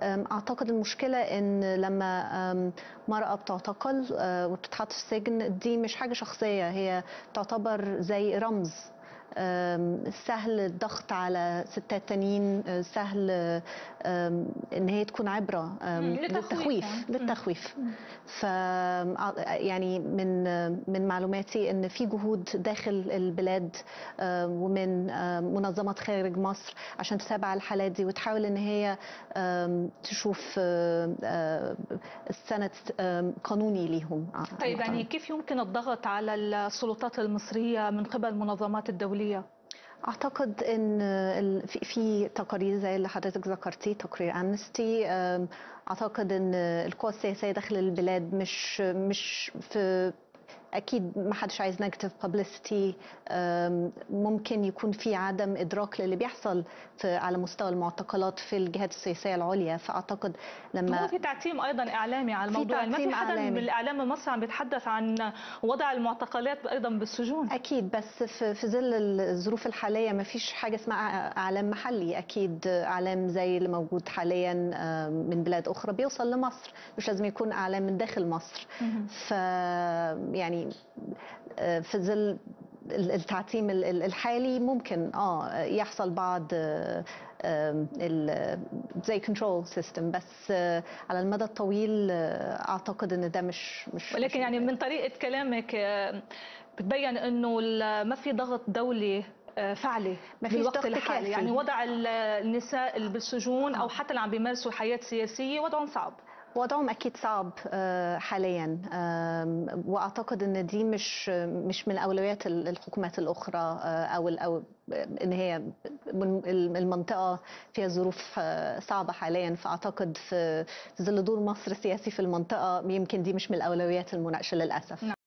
أم، اعتقد المشكله ان لما أم، مرأة بتعتقل أه، وبتتحط في السجن دي مش حاجه شخصيه هي تعتبر زي رمز أم، سهل الضغط على ستات تانيين أه، سهل أم، ان هي تكون عبره أم، مم، لتخويف للتخويف يعني. للتخويف ف يعني من من معلوماتي ان في جهود داخل البلاد آه، ومن آه، منظمات خارج مصر عشان تتابع الحالات دي وتحاول ان هي آم، تشوف آه، آه، السند آم، قانوني ليهم طيب يعني كيف يمكن الضغط على السلطات المصرية من قبل المنظمات الدولية؟ اعتقد ان ال- في- في تقارير زي اللي حضرتك ذكرتيه تقرير امنستي اعتقد ان القوى السياسيه داخل البلاد مش مش في اكيد ما حدش عايز نيجاتيف بابليستي ممكن يكون في عدم ادراك للي بيحصل في على مستوى المعتقلات في الجهات السياسيه العليا فاعتقد لما هو في تعتيم ايضا اعلامي على في الموضوع يعني ما في تعتيم حدا إعلامي. من الاعلام المصري عم بيتحدث عن وضع المعتقلات ايضا بالسجون اكيد بس في في ظل الظروف الحاليه ما فيش حاجه اسمها اعلام محلي اكيد اعلام زي اللي موجود حاليا آه، من بلاد اخرى بيوصل لمصر مش لازم يكون اعلام من داخل مصر ف يعني آه، في ظل ال- التعتيم ال- ال- الحالي ممكن اه يحصل بعض آه، آه، ال- زي كنترول سيستم بس آه، على المدى الطويل آه، اعتقد ان ده مش مش ولكن يعني من طريقة كلامك آه، بتبين انه ال- ما في ضغط دولي آه، فعلي ما فيش بالوقت ضغط الحالي كافي. يعني وضع ال- النساء اللي بالسجون او حتى اللي عم بيمارسوا حياة سياسية وضعهم صعب وضعهم اكيد صعب آه، حاليا آم، واعتقد ان دي مش مش من اولويات ال- الحكومات الاخرى آه، او ال- او ان هي من- المنطقه فيها ظروف آه، صعبه حاليا فاعتقد في في ظل دور مصر السياسي في المنطقه يمكن دي مش من الاولويات المناقشه للاسف